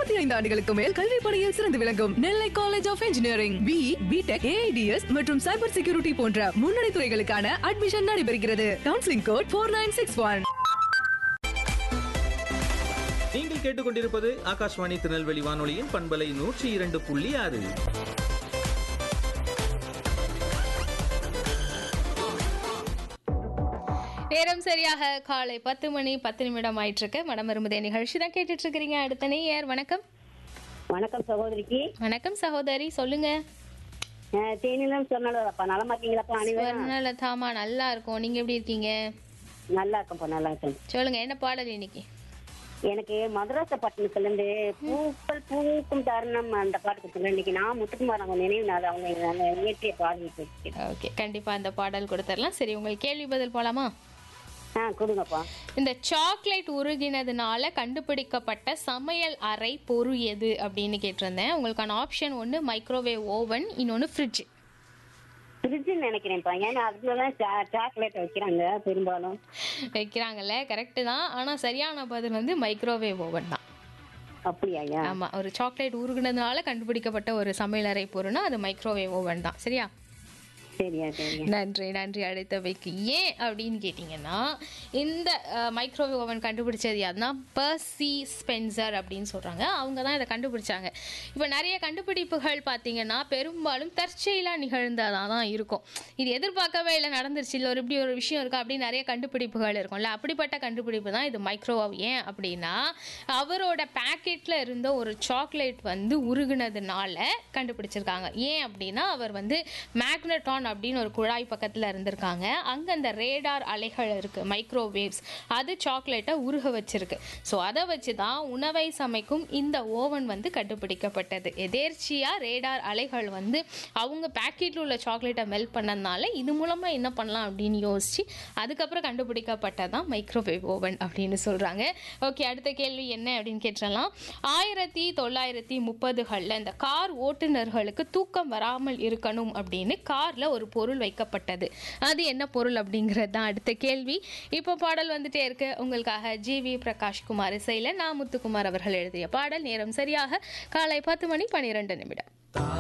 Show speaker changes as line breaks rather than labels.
இருபத்தி ஐந்து ஆண்டுகளுக்கு மேல் கல்வி பணியில் சிறந்து விளங்கும் Nellai college of engineering B BTech AIDS மற்றும் சைபர் செக்யூரிட்டி போன்ற முன்னணி துறைகளுக்கான அட்மிஷன் நடைபெறுகிறது counselling code four nine six one
நீங்கள் கேட்டுக்கொண்டிருப்பது ஆகாஷ்வாணி திருநெல்வேலி வானொலியின் பண்பலை நூற்றி இரண்டு புள்ளி ஆறு
நேரம் சரியாக காலை பத்து மணி பத்து நிமிடம் ஆயிட்டு இருக்கு மனம் விரும்புதே நிகழ்ச்சி தான் கேட்டுட்டு இருக்கிறீங்க அடுத்த நேயர் வணக்கம்
வணக்கம் சகோதரிக்கு
வணக்கம் சகோதரி சொல்லுங்க
அஹ் தேனிலம் சொன்னாலப்பா நலமா இருக்கீங்களாப்பா அனைவரும்
வர்ணலதாமா நல்லா இருக்கும் நீங்க எப்படி இருக்கீங்க
நல்லா இருக்கேன்ப்பா நல்லா இருக்கேன்
சொல்லுங்க என்ன பாடல் இன்னைக்கு
எனக்கு மதுராச பட்டணத்துல இருந்து பூக்கள் பூக்கும் தருணம் அந்த பாட்டு கொடுத்துருங்க இன்னைக்கு நான் முத்துக்குமார் அவங்க நினைவு நாள் அவங்க அந்த இயற்றிய பாடல்
ஓகே கண்டிப்பா அந்த பாடல் கொடுத்துடலாம் சரி உங்களுக்கு கேள்வி பதில் போலாமா
ஆ கொடுங்கப்பா
இந்த சாக்லேட் உருகினதுனால கண்டுபிடிக்கப்பட்ட சமையல் அறை பொருள் எது அப்படின்னு கேட்டிருந்தேன் உங்களுக்கான ஆப்ஷன் ஒன்று மைக்ரோவேவ் ஓவன் இன்னொன்று ஃப்ரிட்ஜ்
ஃப்ரிட்ஜ்னு நினைக்கிறேன்ப்பா ஏன்னா அதுலதான் சாக்லேட் வைக்கிறாங்க பெரும்பாலும்
வைக்கிறாங்கல்ல கரெக்டு தான் ஆனால் சரியான பதில் வந்து மைக்ரோவேவ் ஓவன் தான்
அப்படியா
ஆமா ஒரு சாக்லேட் உருகுனதுனால கண்டுபிடிக்கப்பட்ட ஒரு சமையலறை பொருள்னா அது மைக்ரோவேவ் ஓவன் தான் சரியா
சரியா சரியா
நன்றி நன்றி அழைத்தவைக்கு ஏன் அப்படின்னு கேட்டிங்கன்னா இந்த மைக்ரோவேவ் ஓவன் கண்டுபிடிச்சது யாருன்னா பர்சி ஸ்பென்சர் அப்படின்னு சொல்கிறாங்க அவங்க தான் இதை கண்டுபிடிச்சாங்க இப்போ நிறைய கண்டுபிடிப்புகள் பார்த்தீங்கன்னா பெரும்பாலும் தற்செயலாக நிகழ்ந்ததாக தான் இருக்கும் இது எதிர்பார்க்கவே இல்லை நடந்துருச்சு இல்லை ஒரு இப்படி ஒரு விஷயம் இருக்கா அப்படின்னு நிறைய கண்டுபிடிப்புகள் இருக்கும்ல அப்படிப்பட்ட கண்டுபிடிப்பு தான் இது மைக்ரோவேவ் ஏன் அப்படின்னா அவரோட பேக்கெட்டில் இருந்த ஒரு சாக்லேட் வந்து உருகுனதுனால கண்டுபிடிச்சிருக்காங்க ஏன் அப்படின்னா அவர் வந்து மேக்னட்டான் அப்படின்னு ஒரு குழாய் பக்கத்தில் இருந்திருக்காங்க அங்கே அந்த ரேடார் அலைகள் இருக்குது மைக்ரோவேவ்ஸ் அது சாக்லேட்டை உருக வச்சிருக்கு ஸோ அதை வச்சு தான் உணவை சமைக்கும் இந்த ஓவன் வந்து கண்டுபிடிக்கப்பட்டது எதேர்ச்சியாக ரேடார் அலைகள் வந்து அவங்க பேக்கெட்டில் உள்ள சாக்லேட்டை மெல்ட் பண்ணதுனால இது மூலமாக என்ன பண்ணலாம் அப்படின்னு யோசிச்சு அதுக்கப்புறம் கண்டுபிடிக்கப்பட்டதான் மைக்ரோவேவ் ஓவன் அப்படின்னு சொல்கிறாங்க ஓகே அடுத்த கேள்வி என்ன அப்படின்னு கேட்டுடலாம் ஆயிரத்தி தொள்ளாயிரத்தி முப்பதுகளில் இந்த கார் ஓட்டுநர்களுக்கு தூக்கம் வராமல் இருக்கணும் அப்படின்னு காரில் ஒரு பொருள் வைக்கப்பட்டது அது என்ன பொருள் அப்படிங்கிறது தான் அடுத்த கேள்வி இப்போ பாடல் வந்துட்டே இருக்கு உங்களுக்காக ஜி வி பிரகாஷ் குமார் இசையில் நான் முத்துக்குமார் அவர்கள் எழுதிய பாடல் நேரம் சரியாக காலை பத்து மணி பன்னிரெண்டு நிமிடம்